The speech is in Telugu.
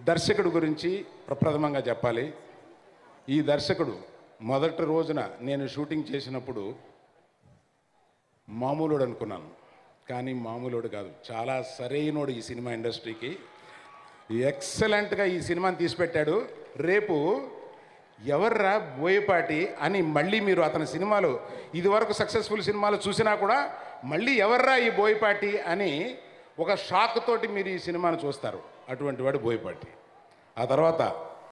దర్శకుడు గురించి ప్రప్రథమంగా చెప్పాలి ఈ దర్శకుడు మొదటి రోజున నేను షూటింగ్ చేసినప్పుడు మామూలుడు అనుకున్నాను కానీ మామూలుడు కాదు చాలా సరైనోడు ఈ సినిమా ఇండస్ట్రీకి ఎక్సలెంట్గా ఈ సినిమాని తీసిపెట్టాడు రేపు ఎవర్రా బోయపాటి అని మళ్ళీ మీరు అతని సినిమాలు ఇదివరకు సక్సెస్ఫుల్ సినిమాలు చూసినా కూడా మళ్ళీ ఎవర్రా ఈ బోయపాటి అని ఒక షాక్ తోటి మీరు ఈ సినిమాను చూస్తారు అటువంటి వాడు బోయపాటి ఆ తర్వాత